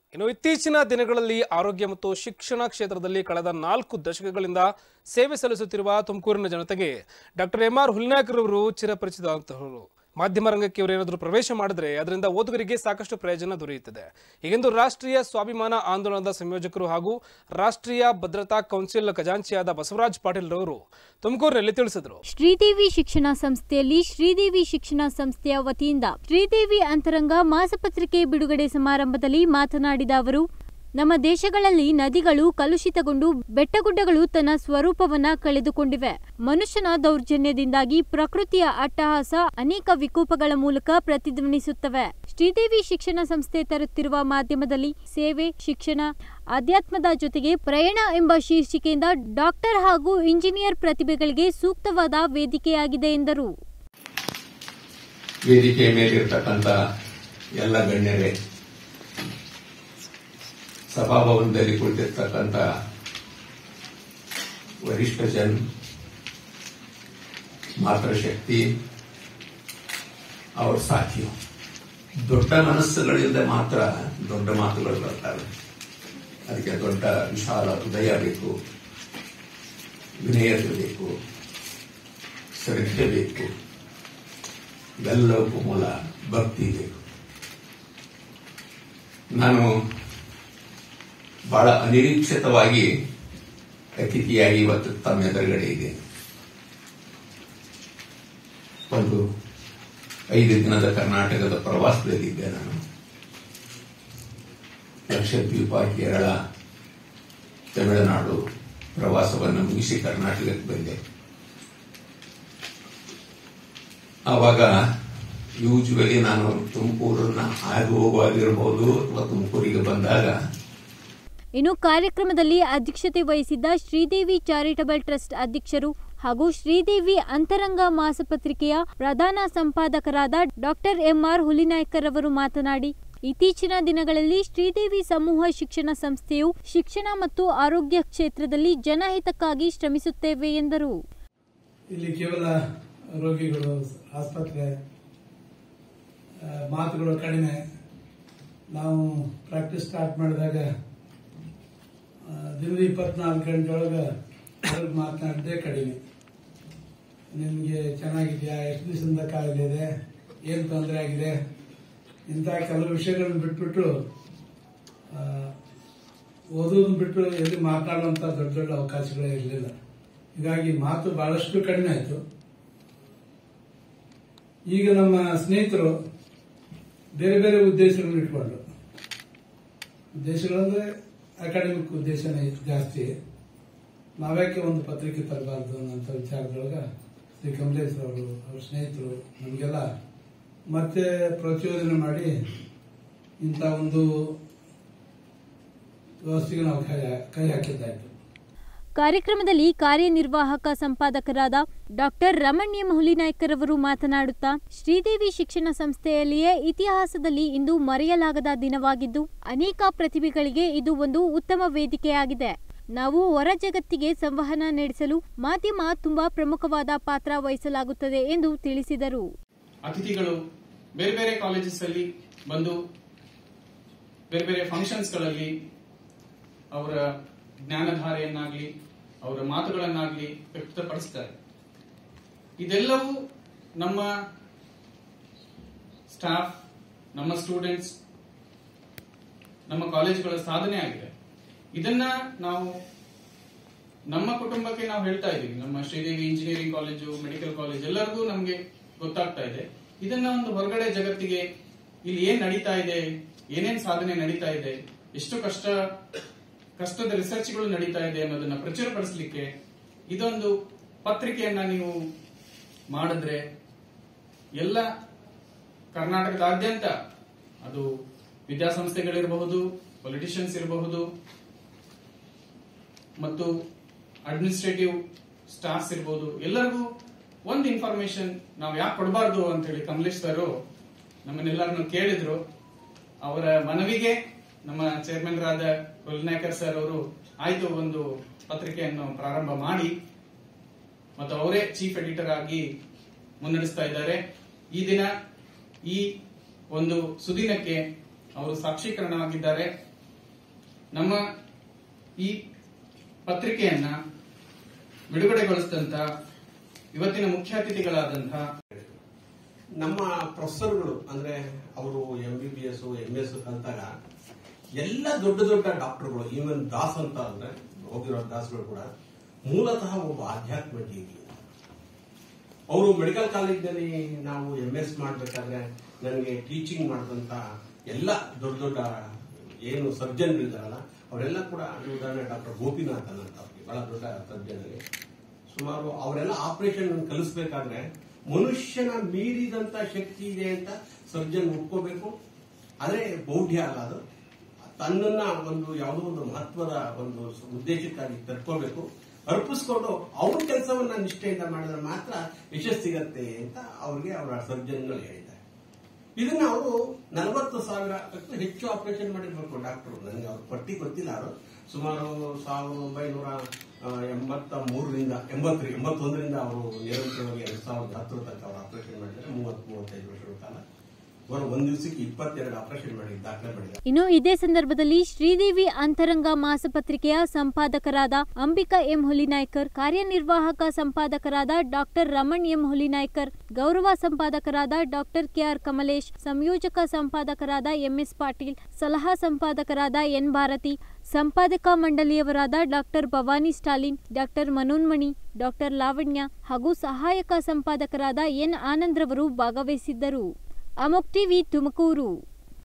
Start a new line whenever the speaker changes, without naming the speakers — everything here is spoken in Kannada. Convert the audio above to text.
ಇನ್ನು ಇತ್ತೀಚಿನ ದಿನಗಳಲ್ಲಿ ಆರೋಗ್ಯ ಮತ್ತು ಶಿಕ್ಷಣ ಕ್ಷೇತ್ರದಲ್ಲಿ ಕಳೆದ ನಾಲ್ಕು ದಶಕಗಳಿಂದ ಸೇವೆ ಸಲ್ಲಿಸುತ್ತಿರುವ ತುಮಕೂರಿನ ಜನತೆಗೆ ಡಾಕ್ಟರ್ ಎಂ ಆರ್ ಹುಲ್ನಾಕರವರು ಚಿರಪರಿಚಿತವಂತಹವರು ಮಾಧ್ಯಮ ರಂಗಕ್ಕೆ ಇವರು ಏನಾದರೂ ಪ್ರವೇಶ ಮಾಡಿದ್ರೆ ಅದರಿಂದ ಓದುಗರಿಗೆ ಸಾಕಷ್ಟು ಪ್ರಯೋಜನ ದೊರೆಯುತ್ತದೆ ಹೀಗೆಂದು ರಾಷ್ಟ್ರೀಯ ಸ್ವಾಭಿಮಾನ ಆಂದೋಲನದ ಸಂಯೋಜಕರು ಹಾಗೂ ರಾಷ್ಟ್ರೀಯ ಭದ್ರತಾ ಕೌನ್ಸಿಲ್ ಖಜಾಂಚಿಯಾದ ಬಸವರಾಜ್ ಪಾಟೀಲ್ ರವರು ತುಮಕೂರಿನಲ್ಲಿ ತಿಳಿಸಿದರು
ಶ್ರೀದೇವಿ ಶಿಕ್ಷಣ ಸಂಸ್ಥೆಯಲ್ಲಿ ಶ್ರೀದೇವಿ ಶಿಕ್ಷಣ ಸಂಸ್ಥೆಯ ವತಿಯಿಂದ ಶ್ರೀದೇವಿ ಅಂತರಂಗ ಮಾಸಪತ್ರಿಕೆ ಬಿಡುಗಡೆ ಸಮಾರಂಭದಲ್ಲಿ ಮಾತನಾಡಿದ ಅವರು ನಮ್ಮ ದೇಶಗಳಲ್ಲಿ ನದಿಗಳು ಕಲುಷಿತಗೊಂಡು ಬೆಟ್ಟಗುಡ್ಡಗಳು ತನ್ನ ಸ್ವರೂಪವನ್ನ ಕಳೆದುಕೊಂಡಿವೆ ಮನುಷ್ಯನ ದೌರ್ಜನ್ಯದಿಂದಾಗಿ ಪ್ರಕೃತಿಯ ಅಟ್ಟಹಾಸ ಅನೇಕ ವಿಕೋಪಗಳ ಮೂಲಕ ಪ್ರತಿಧ್ವನಿಸುತ್ತವೆ ಶ್ರೀದೇವಿ ಶಿಕ್ಷಣ ಸಂಸ್ಥೆ ತರುತ್ತಿರುವ ಮಾಧ್ಯಮದಲ್ಲಿ ಸೇವೆ ಶಿಕ್ಷಣ ಅಧ್ಯಾತ್ಮದ ಜೊತೆಗೆ ಪ್ರಯಾಣ ಎಂಬ ಶೀರ್ಷಿಕೆಯಿಂದ ಡಾಕ್ಟರ್ ಹಾಗೂ ಇಂಜಿನಿಯರ್ ಪ್ರತಿಭೆಗಳಿಗೆ ಸೂಕ್ತವಾದ ವೇದಿಕೆಯಾಗಿದೆ ಎಂದರು
ವೇದಿಕೆಯ ಮೇಲಿರ್ತಕ್ಕಂಥ ಎಲ್ಲ ಗಣ್ಯರೇ ಸಭಾಭವನದಲ್ಲಿ ಕುಳಿತಿರ್ತಕ್ಕಂಥ ವರಿಷ್ಠ ಜನ್ ಮಾತೃಶಕ್ತಿ ಅವರ ಸಾಥಿಯು ದೊಡ್ಡ ಮನಸ್ಸುಗಳಿಂದ ಮಾತ್ರ ದೊಡ್ಡ ಮಾತುಗಳು ಬರ್ತವೆ ಅದಕ್ಕೆ ದೊಡ್ಡ ವಿಶಾಲ ಹೃದಯ ಬೇಕು ವಿನಯತೆ ಬೇಕು ಶ್ರದ್ಧೆ ಬೇಕು ಇವೆಲ್ಲವಕ್ಕೂ ಮೂಲ ಭಕ್ತಿ ಬೇಕು ನಾನು ಬಹಳ ಅನಿರೀಕ್ಷಿತವಾಗಿ ಅತಿಥಿಯಾಗಿ ಇವತ್ತು ತಮ್ಮ ಎದುರುಗಡೆ ಇದೆ ಒಂದು ಐದು ದಿನದ ಕರ್ನಾಟಕದ ಪ್ರವಾಸದಲ್ಲಿದ್ದೆ ನಾನು ಲಕ್ಷದ್ವೀಪ ಕೇರಳ ತಮಿಳುನಾಡು ಪ್ರವಾಸವನ್ನು ಮುಗಿಸಿ ಕರ್ನಾಟಕಕ್ಕೆ ಬಂದೆ ಆವಾಗ ಯೂಜುವಲಿ ನಾನು ತುಮಕೂರನ್ನ ಆಗಿ ಹೋಗುವಾಗಿರಬಹುದು ಅಥವಾ ತುಮಕೂರಿಗೆ ಬಂದಾಗ
ಇನ್ನು ಕಾರ್ಯಕ್ರಮದಲ್ಲಿ ಅಧ್ಯಕ್ಷತೆ ವಹಿಸಿದ್ದ ಶ್ರೀದೇವಿ ಚಾರಿಟಬಲ್ ಟ್ರಸ್ಟ್ ಅಧ್ಯಕ್ಷರು ಹಾಗೂ ಶ್ರೀದೇವಿ ಅಂತರಂಗ ಮಾಸಪತ್ರಿಕೆಯ ಪ್ರಧಾನ ಸಂಪಾದಕರಾದ ಡಾಕ್ಟರ್ ಎಂಆರ್ ಹುಲಿನಾಯ್ಕರ್ ಅವರು ಮಾತನಾಡಿ ಇತ್ತೀಚಿನ ದಿನಗಳಲ್ಲಿ ಶ್ರೀದೇವಿ ಸಮೂಹ ಶಿಕ್ಷಣ ಸಂಸ್ಥೆಯು ಶಿಕ್ಷಣ ಮತ್ತು ಆರೋಗ್ಯ ಕ್ಷೇತ್ರದಲ್ಲಿ ಜನಹಿತಕ್ಕಾಗಿ ಶ್ರಮಿಸುತ್ತೇವೆ ಎಂದರು
ಇಲ್ಲಿ ಕೇವಲ ರೋಗಿಗಳು ಆಸ್ಪತ್ರೆ ಆ, ಮಾತುಗಳು ಕಡಿಮೆ ನಾವು ಪ್ರಾಕ್ಟೀಸ್ ಸ್ಟಾರ್ಟ್ ಮಾಡಿದಾಗ ಆ, ದಿನದ ಇಪ್ಪತ್ನಾಲ್ಕು ಗಂಟೆ ಒಳಗೆ ಹೊರಗೆ ಮಾತನಾಡಿದ್ದೇ ಕಡಿಮೆ ನಿಮಗೆ ಚೆನ್ನಾಗಿದೆಯಾ ಎಷ್ಟು ದಿವಸದಿಂದ ಕಾಯಿಲೆ ಇದೆ ಏನು ತೊಂದರೆ ಆಗಿದೆ ಇಂಥ ಕೆಲವು ವಿಷಯಗಳನ್ನು ಬಿಟ್ಬಿಟ್ಟು ಆ, ಓದೋದನ್ನ ಬಿಟ್ಟು ಎಲ್ಲಿ ಮಾತನಾಡುವಂಥ ದೊಡ್ಡ ದೊಡ್ಡ ಅವಕಾಶಗಳೇ ಇರಲಿಲ್ಲ ಹೀಗಾಗಿ ಮಾತು ಬಹಳಷ್ಟು ಕಡಿಮೆ ಆಯಿತು ಈಗ ನಮ್ಮ ಸ್ನೇಹಿತರು ಬೇರೆ ಬೇರೆ ಉದ್ದೇಶಗಳನ್ನು ಇಟ್ಕೊಂಡು ಉದ್ದೇಶಗಳಂದ್ರೆ ಅಕಾಡೆಮಿಕ್ ಉದ್ದೇಶನೇ ಜಾಸ್ತಿ ನಾವ್ಯಾಕೆ ಒಂದು ಪತ್ರಿಕೆ ತರಬಾರ್ದು ಅನ್ನೋಂಥ ವಿಚಾರದೊಳಗ ಶ್ರೀ ಕಮಲೇಶ್ ಅವರು ಅವ್ರ ಸ್ನೇಹಿತರು ನಮಗೆಲ್ಲ ಮತ್ತೆ ಪ್ರಚೋದನೆ ಮಾಡಿ ಇಂಥ ಒಂದು ವ್ಯವಸ್ಥೆಗೆ ನಾವು ಕೈ ಕೈ ಹಾಕಿದ್ದಾಯ್ತು
ಕಾರ್ಯಕ್ರಮದಲ್ಲಿ ಕಾರ್ಯನಿರ್ವಾಹಕ ಸಂಪಾದಕರಾದ ಡಾಕ್ಟರ್ ರಮಣ್ಯಂ ಹುಲಿನಾಯ್ಕರ್ ಅವರು ಮಾತನಾಡುತ್ತಾ ಶ್ರೀದೇವಿ ಶಿಕ್ಷಣ ಸಂಸ್ಥೆಯಲ್ಲಿಯೇ ಇತಿಹಾಸದಲ್ಲಿ ಇಂದು ಮರೆಯಲಾಗದ ದಿನವಾಗಿದ್ದು ಅನೇಕ ಪ್ರತಿಭೆಗಳಿಗೆ ಇದು ಒಂದು ಉತ್ತಮ ವೇದಿಕೆಯಾಗಿದೆ ನಾವು ಹೊರ ಜಗತ್ತಿಗೆ ಸಂವಹನ ನಡೆಸಲು ಮಾಧ್ಯಮ ತುಂಬಾ ಪ್ರಮುಖವಾದ ಪಾತ್ರ ವಹಿಸಲಾಗುತ್ತದೆ ಎಂದು ತಿಳಿಸಿದರು
ಅತಿಥಿಗಳು ಬೇರೆ ಬೇರೆ ಕಾಲೇಜಸ್ ಅಲ್ಲಿ ಬಂದು ಬೇರೆ ಬೇರೆ ಫಂಕ್ಷನ್ಸ್ ಗಳಲ್ಲಿ ಅವರ ಜ್ಞಾನಧಾರೆಯನ್ನಾಗ್ಲಿ ಅವರ ಮಾತುಗಳನ್ನಾಗ್ಲಿ ವ್ಯಕ್ತಪಡಿಸ್ತಾರೆ ಇದೆಲ್ಲವೂ ನಮ್ಮ ಸ್ಟಾಫ್ ನಮ್ಮ ಸ್ಟೂಡೆಂಟ್ಸ್ ನಮ್ಮ ಕಾಲೇಜುಗಳ ಸಾಧನೆ ಆಗಿದೆ ಇದನ್ನ ನಾವು ನಮ್ಮ ಕುಟುಂಬಕ್ಕೆ ನಾವು ಹೇಳ್ತಾ ಇದೀವಿ ನಮ್ಮ Sridevi engineering college medical college ಎಲ್ಲರಿಗೂ ನಮಗೆ ಗೊತ್ತಾಗ್ತಾ ಇದೆ ಇದನ್ನ ಒಂದು ಹೊರಗಡೆ ಜಗತ್ತಿಗೆ ಇಲ್ಲಿ ಏನ್ ನಡೀತಾ ಇದೆ ಏನೇನ್ ಸಾಧನೆ ನಡೀತಾ ಇದೆ ಎಷ್ಟು ಕಷ್ಟ ಕಷ್ಟದ ರಿಸರ್ಚ್ಗಳು ನಡೀತಾ ಇದೆ ಅನ್ನೋದನ್ನ ಪ್ರಚುರಪಡಿಸಲಿಕ್ಕೆ ಇದೊಂದು ಪತ್ರಿಕೆಯನ್ನ ನೀವು ಮಾಡಿದ್ರೆ ಎಲ್ಲ ಕರ್ನಾಟಕದಾದ್ಯಂತ ಅದು ವಿದ್ಯಾಸಂಸ್ಥೆಗಳಿರಬಹುದು ಪೊಲಿಟಿಷಿಯನ್ಸ್ ಇರಬಹುದು ಮತ್ತು ಅಡ್ಮಿನಿಸ್ಟ್ರೇಟಿವ್ ಸ್ಟಾಫ್ಸ್ ಇರ್ಬೋದು ಎಲ್ಲರಿಗೂ ಒಂದು ಇನ್ಫಾರ್ಮೇಶನ್ ನಾವು ಯಾಕೆ ಕೊಡಬಾರ್ದು ಅಂತ ಹೇಳಿ ಕಮಲೇಶ್ ಸರ್ ನಮ್ಮನ್ನೆಲ್ಲರನ್ನು ಕೇಳಿದ್ರು ಅವರ ಮನವಿಗೆ ನಮ್ಮ ಚೇರ್ಮನ್ ರಾದ ಹುಲ್ನಾಯ್ಕರ್ ಸರ್ ಅವರು ಆಯ್ತು ಒಂದು ಪತ್ರಿಕೆಯನ್ನು ಪ್ರಾರಂಭ ಮಾಡಿ ಮತ್ತು ಅವರೇ ಚೀಫ್ ಎಡಿಟರ್ ಆಗಿ ಮುನ್ನಡೆಸ್ತಾ ಇದ್ದಾರೆ ಈ ದಿನ ಈ ಒಂದು ಸುದಿನಕ್ಕೆ ಅವರು ಸಾಕ್ಷೀಕರಣವಾಗಿದ್ದಾರೆ ನಮ್ಮ ಈ ಪತ್ರಿಕೆಯನ್ನ ಬಿಡುಗಡೆಗೊಳಿಸಿದಂತ ಇವತ್ತಿನ ಮುಖ್ಯ ಅತಿಥಿಗಳಾದಂತಹ
ನಮ್ಮ ಪ್ರೊಫೆಸರ್ಗಳು ಅಂದ್ರೆ ಅವರು M B B S M S ಅಂತಾಗ ಎಲ್ಲ ದೊಡ್ಡ ದೊಡ್ಡ ಡಾಕ್ಟರ್ಗಳು ಈವನ್ ದಾಸ್ ಅಂತ ಅಂದ್ರೆ ಹೋಗಿರೋ ದಾಸ್ಗಳು ಕೂಡ ಮೂಲತಃ ಒಬ್ಬ ಆಧ್ಯಾತ್ಮ ಜೀವಿ ಅವರು ಮೆಡಿಕಲ್ ಕಾಲೇಜ್ನಲ್ಲಿ ನಾವು ಎಂ ಎಸ್ ಮಾಡಬೇಕಾದ್ರೆ ನನಗೆ ಟೀಚಿಂಗ್ ಮಾಡಿದಂತ ಎಲ್ಲ ದೊಡ್ಡ ದೊಡ್ಡ ಏನು ಸರ್ಜನ್ ಇದ್ದಾರಲ್ಲ ಅವರೆಲ್ಲ ಕೂಡ ಉದಾಹರಣೆ ಡಾಕ್ಟರ್ ಗೋಪಿನಾಥ್ ಅಂತ ಅವ್ರಿಗೆ ಬಹಳ ದೊಡ್ಡ ಸರ್ಜನ್ ಸುಮಾರು ಅವರೆಲ್ಲ ಆಪರೇಷನ್ ಕಲಿಸ್ಬೇಕಾದ್ರೆ ಮನುಷ್ಯನ ಮೀರಿದಂತ ಶಕ್ತಿ ಇದೆ ಅಂತ ಸರ್ಜನ್ ಒಪ್ಕೋಬೇಕು ಆದ್ರೆ ಬೌಢ್ಯ ಅಲ್ಲ ಅದು ತನ್ನನ್ನ ಒಂದು ಯಾವುದೋ ಒಂದು ಮಹತ್ವದ ಒಂದು ಉದ್ದೇಶಕ್ಕಾಗಿ ತರ್ಕೋಬೇಕು ಅರ್ಪಿಸ್ಕೊಂಡು ಅವ್ರ ಕೆಲಸವನ್ನ ನಿಷ್ಠೆಯಿಂದ ಮಾಡಿದ್ರೆ ಮಾತ್ರ ಯಶಸ್ಸು ಸಿಗತ್ತೆ ಅಂತ ಅವ್ರಿಗೆ ಅವರ ಸರ್ಜನ್ಗಳು ಹೇಳಿದ್ದಾರೆ ಇದನ್ನ ಅವರು ನಲವತ್ತು ಸಾವಿರಕ್ಕೂ ಹೆಚ್ಚು ಆಪರೇಷನ್ ಮಾಡಿರ್ಬೇಕು ಡಾಕ್ಟರ್ ನನಗೆ ಅವ್ರ ಪಟ್ಟಿ ಗೊತ್ತಿಲ್ಲ ಅವರು ಸುಮಾರು ಸಾವಿರದ ಒಂಬೈನೂರ ಆ, ಎಂಬತ್ತ ಮೂರರಿಂದ ಎಂಬತ್ತರಿ ಎಂಬತ್ತೊಂದರಿಂದ ಅವರು ನಿರಂತರವಾಗಿ ಎರಡ್ ಸಾವಿರದ ಹತ್ತರ ತನಕ ಅವರು ಆಪರೇಷನ್ ಮಾಡಿದ್ದಾರೆ ಮೂವತ್ತ್ ಮೂವತ್ತೈದು ವರ್ಷಗಳ ಕಾಲ ಅವರು ಒಂದ್ ದಿವಸಕ್ಕೆ ಇಪ್ಪತ್ತೆರಡು ಆಪರೇಷನ್ ಮಾಡಿ ದಾಖಲೆ ಮಾಡಿದ್ದಾರೆ
ಇನ್ನು ಇದೇ ಸಂದರ್ಭದಲ್ಲಿ ಶ್ರೀದೇವಿ ಅಂತರಂಗ ಮಾಸಪತ್ರಿಕೆಯ ಸಂಪಾದಕರಾದ ಅಂಬಿಕಾ ಎಂ ಹುಲಿನಾಯ್ಕರ್ ಕಾರ್ಯನಿರ್ವಾಹಕ ಸಂಪಾದಕರಾದ ಡಾಕ್ಟರ್ ರಮಣ್ ಎಂ ಹುಲಿನಾಯ್ಕರ್ ಗೌರವ ಸಂಪಾದಕರಾದ ಡಾಕ್ಟರ್ ಕೆಆರ್ ಕಮಲೇಶ್ ಸಂಯೋಜಕ ಸಂಪಾದಕರಾದ ಎಂಎಸ್ ಪಾಟೀಲ್ ಸಲಹಾ ಸಂಪಾದಕರಾದ ಎನ್ ಭಾರತಿ ಸಂಪಾದಕ ಮಂಡಳಿಯವರಾದ doctor Bhavani Stalin doctor Manonmani doctor Lavanya ಹಾಗೂ ಸಹಾಯಕ ಸಂಪಾದಕರಾದ ಎನ್ ಆನಂದ್ರವರು ಭಾಗವಹಿಸಿದ್ದರು ಅಮೋಕ್ ಟಿವಿ ತುಮಕೂರು